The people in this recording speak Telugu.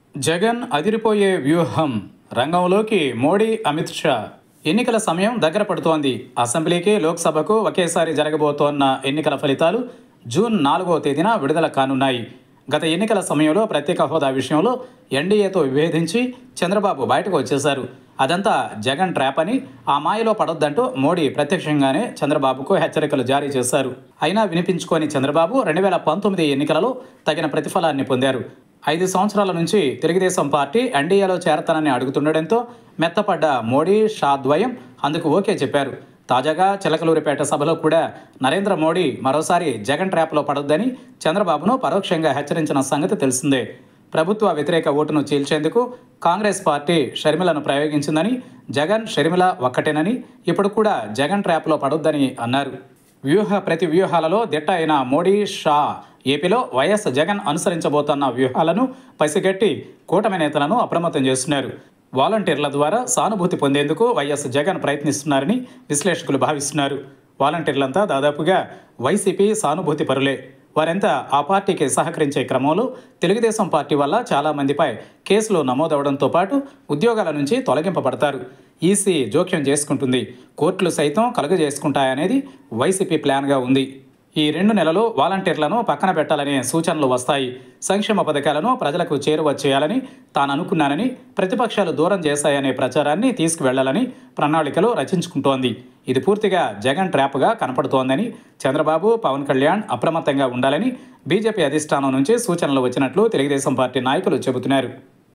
జగన్ అదిరిపోయే వ్యూహం రంగంలోకి మోడీ అమిత్ షా ఎన్నికల సమయం దగ్గర పడుతోంది అసెంబ్లీకి లోక్సభకు ఒకేసారి జరగబోతోన్న ఎన్నికల ఫలితాలు జూన్ నాలుగో తేదీన విడుదల కానున్నాయి గత ఎన్నికల సమయంలో ప్రత్యేక హోదా విషయంలో ఎన్డీఏతో విభేదించి చంద్రబాబు బయటకు వచ్చేశారు అదంతా జగన్ ట్రాప్ అని ఆ మాయలో పడొద్దంటూ మోడీ ప్రత్యక్షంగానే చంద్రబాబుకు హెచ్చరికలు జారీ చేశారు అయినా వినిపించుకొని చంద్రబాబు రెండు వేల పంతొమ్మిది ఎన్నికలలో తగిన ప్రతిఫలాన్ని పొందారు ఐదు సంవత్సరాల నుంచి తెలుగుదేశం పార్టీ ఎన్డీఏలో చేరతానని అడుగుతుండటంతో మెత్తపడ్డ మోడీ షా ద్వయం అందుకు ఓకే చెప్పారు తాజాగా చిలకలూరిపేట సభలో కూడా నరేంద్ర మోడీ మరోసారి జగన్ ట్రాప్లో పడొద్దని చంద్రబాబును పరోక్షంగా హెచ్చరించిన సంగతి తెలిసిందే ప్రభుత్వ వ్యతిరేక ఓటును చీల్చేందుకు కాంగ్రెస్ పార్టీ షర్మిలను ప్రయోగించిందని జగన్ షర్మిల ఒక్కటేనని ఇప్పుడు కూడా జగన్ ట్రాప్లో పడొద్దని అన్నారు వ్యూహ ప్రతి వ్యూహాలలో దిట్ట అయిన మోడీ షా ఏపీలో వైఎస్ జగన్ అనుసరించబోతున్న వ్యూహాలను పసిగట్టి కూటమి నేతలను అప్రమత్తం చేస్తున్నారు వాలంటీర్ల ద్వారా సానుభూతి పొందేందుకు వైఎస్ జగన్ ప్రయత్నిస్తున్నారని విశ్లేషకులు భావిస్తున్నారు వాలంటీర్లంతా దాదాపుగా వైసీపీ సానుభూతి పరులే వారంతా ఆ పార్టీకి సహకరించే క్రమంలో తెలుగుదేశం పార్టీ వల్ల చాలామందిపై కేసులు నమోదవడంతో పాటు ఉద్యోగాల నుంచి తొలగింపబడతారు ఈసీ జోక్యం చేసుకుంటుంది కోర్టులు సైతం కలుగజేసుకుంటాయనేది వైసీపీ ప్లాన్గా ఉంది ఈ రెండు నెలలు వాలంటీర్లను పక్కన పెట్టాలనే సూచనలు వస్తాయి సంక్షేమ పథకాలను ప్రజలకు చేరువ చేయాలని తాను అనుకున్నానని ప్రతిపక్షాలు దూరం చేశాయనే ప్రచారాన్ని తీసుకువెళ్లాలని ప్రణాళికలు రచించుకుంటోంది ఇది పూర్తిగా జగన్ ట్రాప్గా కనపడుతోందని చంద్రబాబు పవన్ కళ్యాణ్ అప్రమత్తంగా ఉండాలని బీజేపీ అధిష్టానం నుంచి సూచనలు వచ్చినట్లు తెలుగుదేశం పార్టీ నాయకులు చెబుతున్నారు